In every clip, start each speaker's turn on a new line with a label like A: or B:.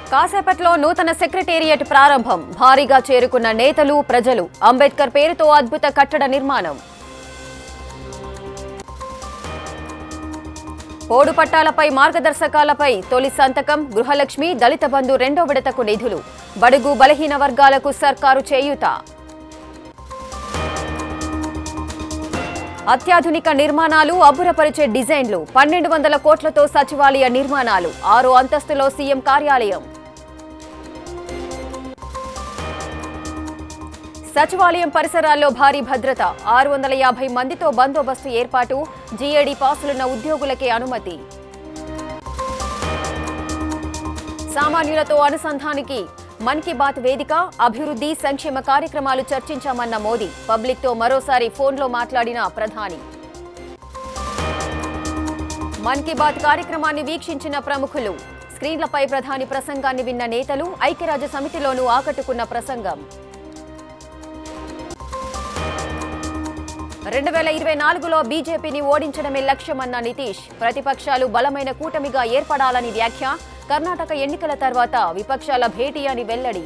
A: కాసేపట్లో నూతన సెక్రటేరియట్ ప్రారంభం భారీగా చేరుకున్న నేతలు ప్రజలు అంబేద్కర్ పేరుతో అద్భుత కట్టడ నిర్మాణం పోడు పట్టాలపై మార్గదర్శకాలపై తొలి సంతకం గృహలక్ష్మి దళిత బంధు రెండో విడతకు నిధులు బడుగు బలహీన వర్గాలకు సర్కారు చేయూత అత్యాధునిక నిర్మాణాలు అబ్బురపరిచే డిజైన్లు పన్నెండు వందల కోట్లతో సచివాలయ నిర్మాణాలు ఆరో అంతస్తులో సీఎం కార్యాలయం సచివాలయం పరిసరాల్లో భారీ భద్రత ఆరు వందల యాభై మందితో బందోబస్తు ఏర్పాటు జీఏడీ పాసులున్న ఉద్యోగులకే అనుమతి సామాన్యులతో అనుసంధానికి మన్ కీ బాత్ వేదిక అభివృద్ధి సంక్షేమ కార్యక్రమాలు చర్చించామన్న మోదీ పబ్లిక్తో మరోసారి ఫోన్లో మాట్లాడిన ప్రధాని మన్ కీ బాత్ కార్యక్రమాన్ని వీక్షించిన ప్రముఖులు స్క్రీన్లపై ప్రధాని ప్రసంగాన్ని విన్న నేతలు ఐక్యరాజ్య సమితిలోనూ ఆకట్టుకున్న ప్రసంగం రెండు వేల ఇరవై నాలుగులో బీజేపీని ఓడించడమే లక్ష్యమన్న నితీష్ ప్రతిపక్షాలు బలమైన కూటమిగా ఏర్పడాలని వ్యాఖ్య కర్ణాటక ఎన్నికల తర్వాత విపక్షాల భేటీ అని వెల్లడి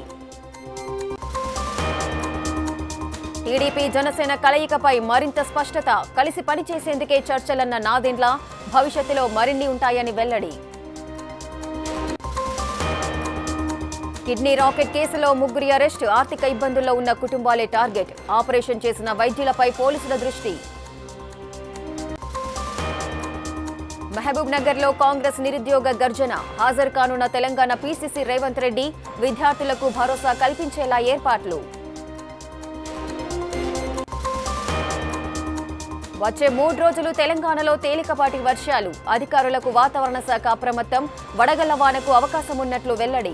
A: టీడీపీ జనసేన కలయికపై మరింత స్పష్టత కలిసి పనిచేసేందుకే చర్చలన్న నాదెండ్ల భవిష్యత్తులో మరిన్ని ఉంటాయని వెల్లడి కిడ్నీ రాకెట్ కేసులో ముగ్గురి అరెస్టు ఆర్థిక ఇబ్బందుల్లో ఉన్న కుటుంబాలే టార్గెట్ ఆపరేషన్ చేసిన వైద్యులపై పోలీసుల దృష్టి మహబూబ్ నగర్ లో కాంగ్రెస్ నిరుద్యోగ గర్జన హాజరు కానున్న తెలంగాణ పీసీసీ రేవంత్ రెడ్డి విద్యార్థులకు భరోసా కల్పించేలా ఏర్పాట్లు వచ్చే మూడు రోజులు తెలంగాణలో తేలికపాటి వర్షాలు అధికారులకు వాతావరణ శాఖ అప్రమత్తం వడగళ్ల వానకు అవకాశం ఉన్నట్లు వెల్లడి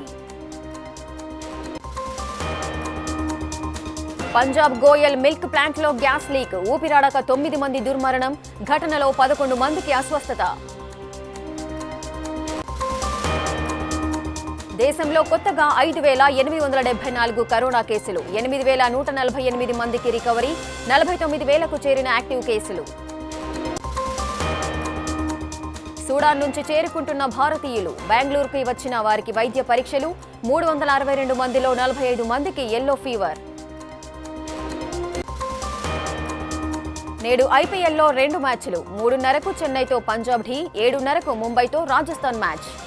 A: పంజాబ్ గోయల్ మిల్క్ ప్లాంట్లో గ్యాస్ లీక్ ఊపిరాడక తొమ్మిది మంది దుర్మరణం ఘటనలో పదకొండు మందికి అస్వస్థత దేశంలో కొత్తగా ఐదు వేల ఎనిమిది వందల డెబ్బై నాలుగు కరోనా కేసులు ఎనిమిది వేల నూట నలభై ఎనిమిది మందికి రికవరీ నలభై తొమ్మిది వేలకు చేరిన యాక్టివ్ కేసులు సూడాన్ నుంచి చేరుకుంటున్న భారతీయులు బెంగళూరుకి వచ్చిన వారికి వైద్య పరీక్షలు మూడు వందల అరవై రెండు మందిలో నలభై ఐదు మందికి ఎల్లో ఫీవర్ నేడు ఐపీఎల్లో రెండు మ్యాచ్లు మూడున్నరకు చెన్నైతో పంజాబ్ ఢీ ఏడున్నరకు ముంబైతో రాజస్థాన్ మ్యాచ్